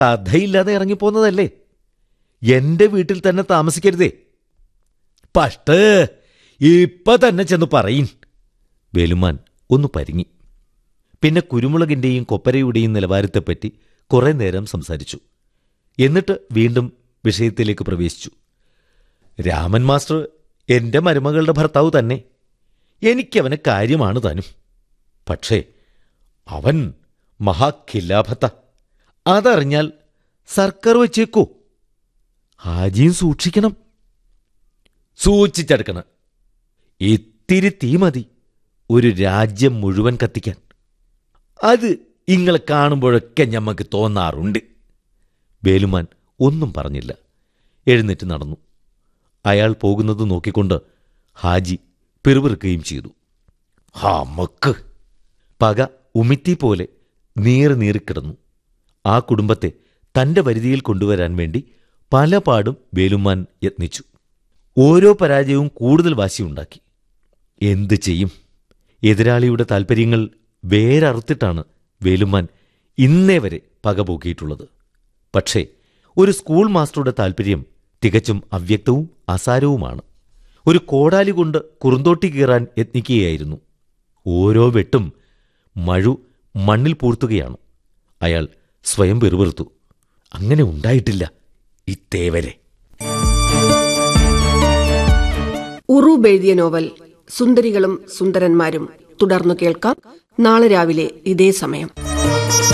കഥയില്ലാതെ ഇറങ്ങിപ്പോന്നതല്ലേ എന്റെ വീട്ടിൽ തന്നെ താമസിക്കരുതേ പഷ്ട് ഇപ്പൊ തന്നെ ചെന്ന് പറയിൻ വേലുമാൻ ഒന്ന് പരിങ്ങി പിന്നെ കുരുമുളകിന്റെയും കൊപ്പരയുടെയും നിലവാരത്തെപ്പറ്റി കുറെ നേരം സംസാരിച്ചു എന്നിട്ട് വീണ്ടും വിഷയത്തിലേക്ക് പ്രവേശിച്ചു രാമൻ മാസ്റ്റർ എന്റെ മരുമകളുടെ ഭർത്താവ് തന്നെ എനിക്കവന് കാര്യമാണ് താനും പക്ഷേ അവൻ മഹാഖിലാഭത്ത അതറിഞ്ഞാൽ സർക്കാർ വച്ചേക്കോ ഹാജിയും സൂക്ഷിക്കണം സൂക്ഷിച്ചെടുക്കണം ഇത്തിരി തീ മതി ഒരു രാജ്യം മുഴുവൻ കത്തിക്കാൻ അത് ഇങ്ങളെ കാണുമ്പോഴൊക്കെ ഞമ്മക്ക് തോന്നാറുണ്ട് വേലുമാൻ ഒന്നും പറഞ്ഞില്ല എഴുന്നേറ്റ് നടന്നു അയാൾ പോകുന്നത് നോക്കിക്കൊണ്ട് ഹാജി പിറുപിറുക്കുകയും ചെയ്തു ഹമക്ക് പക ഉമിത്തി പോലെ നീറി നീറിക്കിടന്നു ആ കുടുംബത്തെ തന്റെ വരുതിയിൽ കൊണ്ടുവരാൻ വേണ്ടി പല പാടും വേലുമാൻ യത്നിച്ചു ഓരോ പരാജയവും കൂടുതൽ വാശിയുണ്ടാക്കി എന്ത് ചെയ്യും എതിരാളിയുടെ താൽപ്പര്യങ്ങൾ വേരറുത്തിട്ടാണ് വേലുമാൻ ഇന്നേ വരെ പകപോക്കിയിട്ടുള്ളത് പക്ഷേ ഒരു സ്കൂൾ മാസ്റ്ററുടെ താൽപ്പര്യം തികച്ചും അവ്യക്തവും അസാരവുമാണ് ഒരു കോടാലി കൊണ്ട് കുറുന്തോട്ടി കീറാൻ യത്നിക്കുകയായിരുന്നു ഓരോ വെട്ടും മഴു മണ്ണിൽ പൂർത്തുകയാണ് അയാൾ സ്വയം വെറുവെറുത്തു അങ്ങനെ ഉണ്ടായിട്ടില്ല ഇത്തേവരെ ഉറൂബ് എഴുതിയ നോവൽ സുന്ദരികളും സുന്ദരന്മാരും തുടർന്നു കേൾക്കാം നാളെ രാവിലെ ഇതേ സമയം